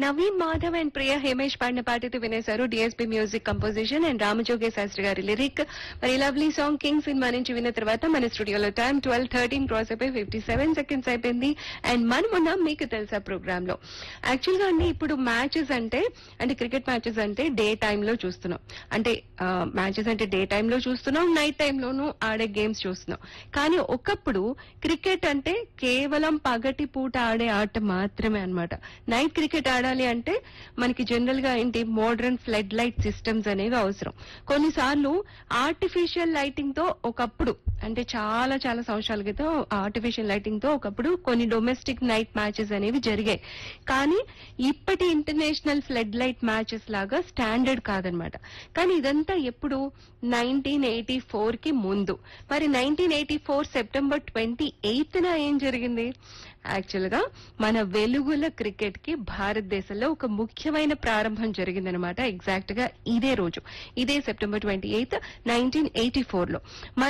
Naveen Madhav and Priya Hemesh పాడిన పాటతో వినేశారు DSP music composition and Ramajogayya Sastry గారి లిరిక్ మరి లవ్లీ సాంగ్ కింగ్ సినిమా నుంచి విన్న తర్వాత మన స్టూడియోలో టైం ట్వెల్వ్ థర్టీన్ క్రాస్ అయిపోయి ఫిఫ్టీ సెవెన్ సెకండ్స్ అయిపోయింది అండ్ మనం ఉన్నాం మీకు తెలుసా ప్రోగ్రామ్ లో యాక్చువల్ గా అండి ఇప్పుడు మ్యాచెస్ అంటే అంటే క్రికెట్ మ్యాచెస్ అంటే డే టైమ్ లో చూస్తున్నాం అంటే మ్యాచెస్ అంటే డే టైమ్ లో చూస్తున్నాం నైట్ టైమ్ లోనూ ఆడే గేమ్స్ చూస్తున్నాం కానీ ఒకప్పుడు క్రికెట్ అంటే కేవలం పగటి పూట ఆడే ఆట మాత్రమే అన్నమాట నైట్ క్రికెట్ ఆడాలి అంటే మనకి జనరల్ గా ఏంటి మోడర్న్ ఫ్లడ్ లైట్ సిస్టమ్స్ అనేవి అవసరం కొన్నిసార్లు ఆర్టిఫిషియల్ లైటింగ్ తో ఒకప్పుడు అంటే చాలా చాలా సంవత్సరాల క్రితం ఆర్టిఫిషియల్ లైటింగ్ తో ఒకప్పుడు కొన్ని డొమెస్టిక్ నైట్ మ్యాచెస్ అనేవి జరిగాయి కానీ ఇప్పటి ఇంటర్నేషనల్ ఫ్లడ్ లైట్ మ్యాచెస్ లాగా స్టాండర్డ్ కాదనమాట కానీ ఇదంతా ఎప్పుడు నైన్టీన్ ఎయిటీ ఫోర్ కి ముందు మరి nineteen eighty four September twenty eighth న ఏం జరిగింది యాక్చువల్ గా మన వెలుగుల క్రికెట్ కి భారతదేశంలో ఒక ముఖ్యమైన ప్రారంభం జరిగిందనమాట ఎగ్జాక్ట్ గా ఇదే రోజు ఇదే September twenty eighth nineteen eighty four లో మన